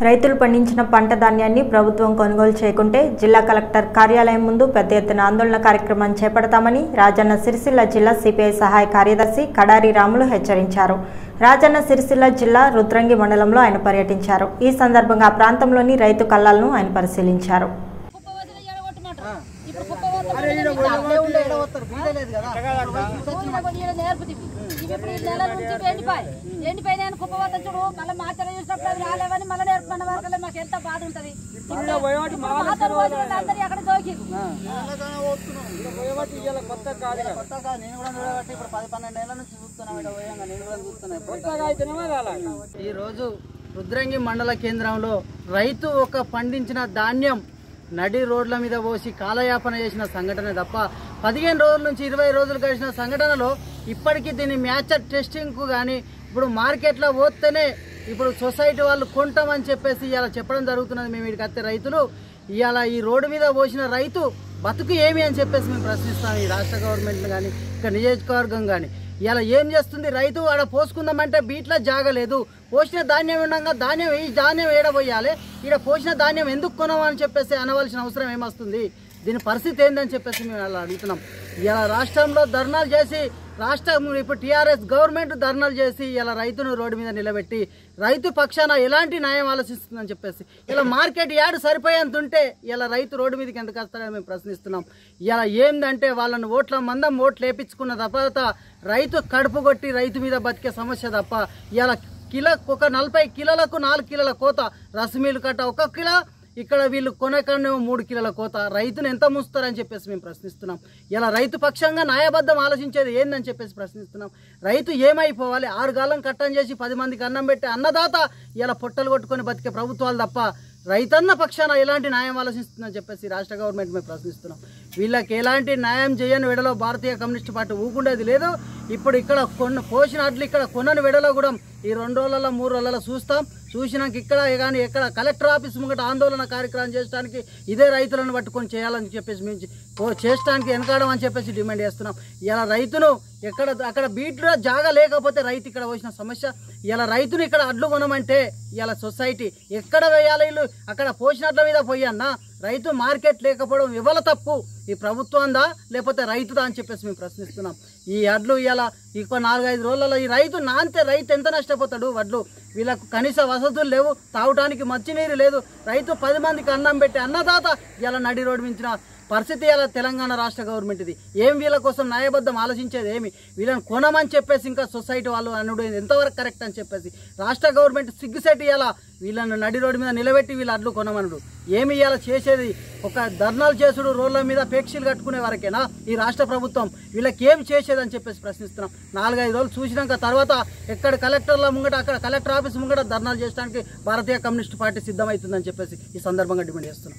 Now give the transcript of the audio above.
రైతులు పండించిన పంట ధాన్యాన్ని ప్రభుత్వం కొనుగోలు చేయకుంటే జిల్లా కలెక్టర్ కార్యాలయం ముందు పెద్ద ఎత్తున ఆందోళన కార్యక్రమం చేపడతామని రాజన్న సిరిసిల్ల జిల్లా సిపిఐ సహాయ కార్యదర్శి కడారి రాములు హెచ్చరించారు రాజన్న సిరిసిల్ల జిల్లా రుద్రంగి మండలంలో ఆయన పర్యటించారు ఈ సందర్భంగా ఆ ప్రాంతంలోని రైతు కళ్ళాలను ఆయన పరిశీలించారు కుప్ప వదిలి ఎడగొట్టమంటారు. ఇప్పుడు కుప్ప వదిలి భూమిలో కొద్ది ఈడ నేర్పుతుంది. ఇవి ఇప్పుడు ఈ నెల నుంచి ఎండిపోయి ఎండిపోయినాయని కుప్ప వద్ద చూడు మళ్ళీ మాచర చూసినప్పుడు అవి రాలేవని మళ్ళీ నేర్పమన్న వరకు మాకు ఎంత బాధ ఉంటది ఇప్పుడు పాత రోజుల్లో అందరూ ఎక్కడ దోకిరు కొత్తగా నేను కూడా చూడబట్టి ఇప్పుడు పది పన్నెండు ఏళ్ళ నుంచి చూస్తున్నా ఇక్కడ పోయంగా నేను కూడా చూస్తున్నా ఈ రోజు రుద్రంగి మండల కేంద్రంలో రైతు ఒక పండించిన ధాన్యం నడి రోడ్ల మీద పోసి కాలయాపన చేసిన సంఘటన తప్ప పదిహేను రోజుల నుంచి ఇరవై రోజులు గడిచిన సంఘటనలో ఇప్పటికీ దీన్ని మ్యాచ్ టెస్టింగ్కు కానీ ఇప్పుడు మార్కెట్లో పోతేనే ఇప్పుడు సొసైటీ వాళ్ళు కొంటామని చెప్పేసి ఇలా చెప్పడం జరుగుతున్నది మేము ఇక్కడికి వస్తే రైతులు ఇవాళ ఈ రోడ్డు మీద పోసిన రైతు బతుకు ఏమి అని చెప్పేసి మేము ప్రశ్నిస్తాం ఈ రాష్ట్ర గవర్నమెంట్ కానీ ఇక నియోజకవర్గం కానీ ఇలా ఏం చేస్తుంది రైతు ఆడ పోసుకుందామంటే బీట్లో జాగలేదు పోసిన ధాన్యం ఉండగా ధాన్యం ఈ ధాన్యం ఏడబోయాలి ఈడ పోసిన ధాన్యం ఎందుకు కొనమని చెప్పేసి అనవలసిన అవసరం ఏమొస్తుంది దీని పరిస్థితి ఏందని చెప్పేసి మేము అలా అడుగుతున్నాం ఇలా రాష్ట్రంలో ధర్నాలు చేసి రాష్ట్రం ఇప్పుడు టీఆర్ఎస్ గవర్నమెంట్ ధర్నాలు చేసి ఇలా రైతును రోడ్డు మీద నిలబెట్టి రైతు పక్షాన ఎలాంటి న్యాయం ఆలోచిస్తుందని చెప్పేసి ఇలా మార్కెట్ యాడ్ సరిపోయేంత ఉంటే ఇలా రైతు రోడ్డు మీదకి ఎందుకు వస్తాడని మేము ప్రశ్నిస్తున్నాం ఇలా ఏందంటే వాళ్ళని ఓట్ల మందం ఓట్లు వేపించుకున్న తర్వాత రైతు కడుపు కొట్టి రైతు మీద బతికే సమస్య తప్ప ఇలా కిలో ఒక నలభై కిలోలకు నాలుగు కిలోల కోత రసమీలు కట్ట ఒక కిలో ఇక్కడ వీళ్ళు కొనకనేమో మూడు కిలోల కోత రైతును ఎంత ముస్తారని చెప్పేసి మేము ప్రశ్నిస్తున్నాం ఇలా రైతు పక్షంగా న్యాయబద్ధం ఆలోచించేది ఏందని చెప్పేసి ప్రశ్నిస్తున్నాం రైతు ఏమైపోవాలి ఆరు గాలం కట్టం చేసి పది మందికి అన్నం పెట్టే అన్నదాత ఇలా పొట్టలు కొట్టుకొని బతికే ప్రభుత్వాలు తప్ప రైతన్న పక్షాన ఎలాంటి న్యాయం ఆలోచిస్తుందని చెప్పేసి రాష్ట్ర గవర్నమెంట్ మేము ప్రశ్నిస్తున్నాం వీళ్ళకి ఎలాంటి న్యాయం చేయని వెడలో భారతీయ కమ్యూనిస్ట్ పార్టీ ఊకుండేది లేదు ఇప్పుడు ఇక్కడ కొన్న పోసిన అట్లు ఇక్కడ కొనని వెడలో కూడా ఈ రెండు రోజులలో మూడు రోజులలో చూస్తాం చూసినాక ఇక్కడ కానీ ఎక్కడ కలెక్టర్ ఆఫీస్ ముంగట ఆందోళన కార్యక్రమం చేయడానికి ఇదే రైతులను పట్టుకొని చేయాలని చెప్పేసి మేము ఓ చేయడానికి వెనకాడం అని చెప్పేసి డిమాండ్ చేస్తున్నాం ఇలా రైతును ఎక్కడ అక్కడ బీట్లో జాగా లేకపోతే రైతు ఇక్కడ వచ్చిన సమస్య ఇలా రైతును ఇక్కడ అడ్లు కొనమంటే ఇలా సొసైటీ ఎక్కడ వేయాలి వీళ్ళు అక్కడ పోసినట్ల మీద పోయన్నా రైతు మార్కెట్ లేకపోవడం ఇవ్వల తప్పు ఈ ప్రభుత్వందా లేకపోతే రైతుదా అని చెప్పేసి మేము ప్రశ్నిస్తున్నాం ఈ అడ్లు ఇలా ఇంకో నాలుగైదు రోజులలో ఈ రైతు నాంతే రైతు ఎంత నష్టపోతాడు వడ్లు వీళ్ళకు కనీస వసతులు లేవు తాగటానికి మంచినీరు లేదు రైతు పది మందికి అన్నం పెట్టి అన్నదాత ఇలా నడి రోడ్డు మించిన పరిస్థితి ఇలా తెలంగాణ రాష్ట్ర గవర్నమెంట్ ఇది ఏం వీళ్ళ కోసం న్యాయబద్ధం ఆలోచించేది ఏమి వీళ్ళని కొనమని చెప్పేసి ఇంకా సొసైటీ వాళ్ళు అనుడు ఎంతవరకు కరెక్ట్ అని చెప్పేసి రాష్ట్ర గవర్నమెంట్ సిగ్గుసెట్టి ఇలా వీళ్ళని నడి రోడ్డు మీద నిలబెట్టి వీళ్ళు అడ్లు కొనమనుడు ఏమి ఇవాళ చేసేది ఒక ధర్నాలు చేసుడు రోడ్ల మీద పేక్షీలు కట్టుకునే వరకేనా ఈ రాష్ట్ర ప్రభుత్వం వీళ్ళకి ఏం చేసేదని చెప్పేసి ప్రశ్నిస్తున్నాం నాలుగైదు రోజులు చూసినాక తర్వాత ఎక్కడ కలెక్టర్ల ముంగట అక్కడ కలెక్టర్ ఆఫీస్ ముంగట ధర్నాలు చేయడానికి భారతీయ కమ్యూనిస్ట్ పార్టీ సిద్ధమవుతుందని చెప్పేసి ఈ సందర్భంగా డిమాండ్ చేస్తున్నాం